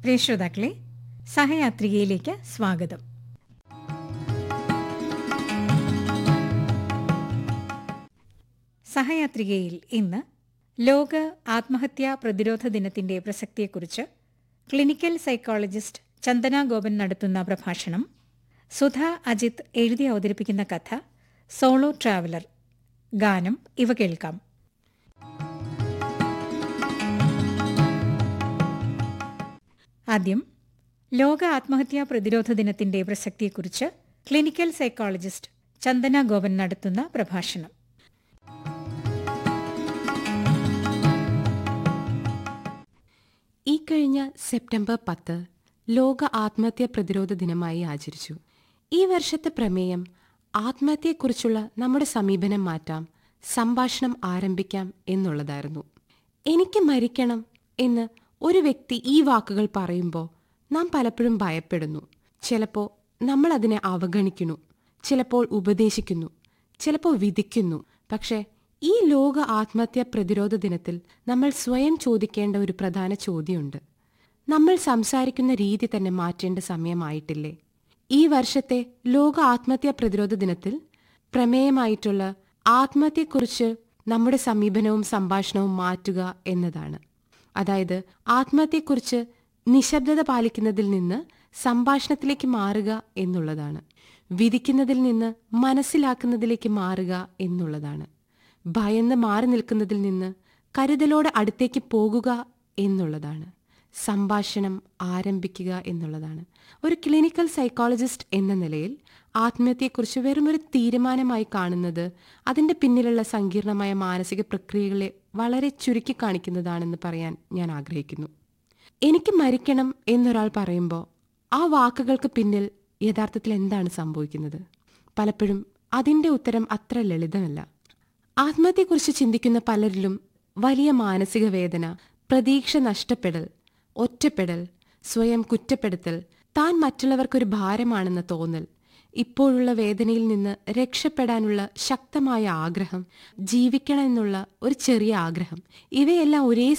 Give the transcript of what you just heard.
പ്രിയ ശ്രോതാക്കളെ സഹയാത്രികയിലേക്ക് സ്വാഗതം സഹയാത്രികയിൽ ഇന്ന് ലോക ആത്മഹത്യാ പ്രതിരോധ ദിനത്തിന്റെ പ്രസക്തിയെക്കുറിച്ച് ക്ലിനിക്കൽ സൈക്കോളജിസ്റ്റ് ചന്ദന ഗോപൻ നടത്തുന്ന പ്രഭാഷണം സുധ അജിത് എഴുതി അവതരിപ്പിക്കുന്ന കഥ സോളോ ട്രാവലർ ഗാനം ഇവ കേൾക്കാം ആദ്യം ലോക ആത്മഹത്യാ പ്രതിരോധ ദിനത്തിന്റെ പ്രസക്തിയെക്കുറിച്ച് ക്ലിനിക്കൽ സൈക്കോളജിസ്റ്റ് ചന്ദന ഗോപൻ നടത്തുന്ന പ്രഭാഷണം ഈ കഴിഞ്ഞ സെപ്റ്റംബർ പത്ത് ലോക ആത്മഹത്യാ പ്രതിരോധ ദിനമായി ആചരിച്ചു ഈ വർഷത്തെ പ്രമേയം ആത്മഹത്യയെക്കുറിച്ചുള്ള നമ്മുടെ സമീപനം മാറ്റാം സംഭാഷണം ആരംഭിക്കാം എന്നുള്ളതായിരുന്നു എനിക്ക് മരിക്കണം എന്ന് ഒരു വ്യക്തി ഈ വാക്കുകൾ പറയുമ്പോൾ നാം പലപ്പോഴും ഭയപ്പെടുന്നു ചിലപ്പോൾ നമ്മൾ അതിനെ അവഗണിക്കുന്നു ചിലപ്പോൾ ഉപദേശിക്കുന്നു ചിലപ്പോൾ വിധിക്കുന്നു പക്ഷേ ഈ ലോക ആത്മഹത്യാ പ്രതിരോധ ദിനത്തിൽ നമ്മൾ സ്വയം ചോദിക്കേണ്ട ഒരു പ്രധാന ചോദ്യമുണ്ട് നമ്മൾ സംസാരിക്കുന്ന രീതി തന്നെ മാറ്റേണ്ട സമയമായിട്ടില്ലേ ഈ വർഷത്തെ ലോക ആത്മഹത്യാ പ്രതിരോധ ദിനത്തിൽ പ്രമേയമായിട്ടുള്ള ആത്മഹത്യയെക്കുറിച്ച് നമ്മുടെ സമീപനവും സംഭാഷണവും മാറ്റുക എന്നതാണ് അതായത് ആത്മഹത്യയെക്കുറിച്ച് നിശബ്ദത പാലിക്കുന്നതിൽ നിന്ന് സംഭാഷണത്തിലേക്ക് മാറുക എന്നുള്ളതാണ് വിധിക്കുന്നതിൽ നിന്ന് മനസ്സിലാക്കുന്നതിലേക്ക് മാറുക എന്നുള്ളതാണ് ഭയന്ന് മാറി നിൽക്കുന്നതിൽ നിന്ന് കരുതലോടെ അടുത്തേക്ക് പോകുക എന്നുള്ളതാണ് സംഭാഷണം ആരംഭിക്കുക എന്നുള്ളതാണ് ഒരു ക്ലിനിക്കൽ സൈക്കോളജിസ്റ്റ് എന്ന നിലയിൽ ആത്മഹത്യയെക്കുറിച്ച് വെറും ഒരു തീരുമാനമായി കാണുന്നത് അതിൻ്റെ പിന്നിലുള്ള സങ്കീർണമായ മാനസിക പ്രക്രിയകളെ വളരെ ചുരുക്കി കാണിക്കുന്നതാണെന്ന് പറയാൻ ഞാൻ ആഗ്രഹിക്കുന്നു എനിക്ക് മരിക്കണം എന്നൊരാൾ പറയുമ്പോൾ ആ വാക്കുകൾക്ക് പിന്നിൽ യഥാർത്ഥത്തിൽ എന്താണ് സംഭവിക്കുന്നത് പലപ്പോഴും അതിൻ്റെ ഉത്തരം അത്ര ലളിതമല്ല ആത്മഹത്യയെക്കുറിച്ച് ചിന്തിക്കുന്ന പലരിലും വലിയ മാനസിക വേദന പ്രതീക്ഷ നഷ്ടപ്പെടൽ ഒറ്റപ്പെടൽ സ്വയം കുറ്റപ്പെടുത്തൽ താൻ മറ്റുള്ളവർക്കൊരു ഭാരമാണെന്ന തോന്നൽ ഇപ്പോഴുള്ള വേദനയിൽ നിന്ന് രക്ഷപ്പെടാനുള്ള ശക്തമായ ആഗ്രഹം ജീവിക്കണമെന്നുള്ള ഒരു ചെറിയ ആഗ്രഹം ഇവയെല്ലാം ഒരേ